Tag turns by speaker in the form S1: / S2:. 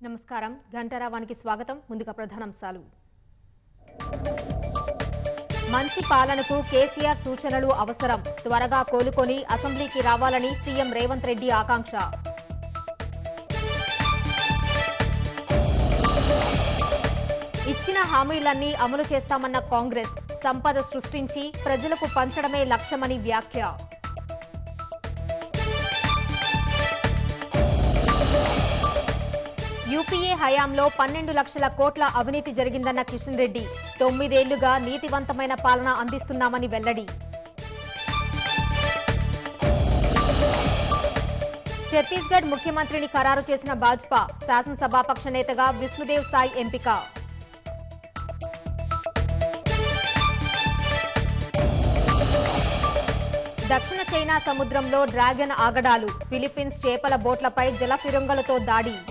S1: నమస్కారం ఘంటారావానికి స్వాగతం ముందుగా ప్రధానాంశాలు మంచి పాలనకు కేసీఆర్ సూచనలు అవసరం త్వరగా కోలుకొని అసెంబ్లీకి రావాలని సీఎం రేవంత్ రెడ్డి ఆకాంక్ష ఇచ్చిన హామీలన్నీ అమలు చేస్తామన్న కాంగ్రెస్ సంపద సృష్టించి ప్రజలకు పంచడమే లక్ష్యమని వ్యాఖ్య యూపీఏ హయాంలో పన్నెండు లక్షల కోట్ల అవినీతి జరిగిందన్న కిషన్ రెడ్డి తొమ్మిదేళ్లుగా నీతివంతమైన పాలన అందిస్తున్నామని వెల్లడి ఛత్తీస్గఢ్ ముఖ్యమంత్రిని ఖరారు చేసిన భాజపా శాసనసభాపక్ష నేతగా విష్ణుదేవ్ సాయ్ ఎంపిక దక్షిణ చైనా సముద్రంలో డ్రాగన్ ఆగడాలు ఫిలిప్పీన్స్ చేపల బోట్లపై జల ఫిరంగులతో దాడి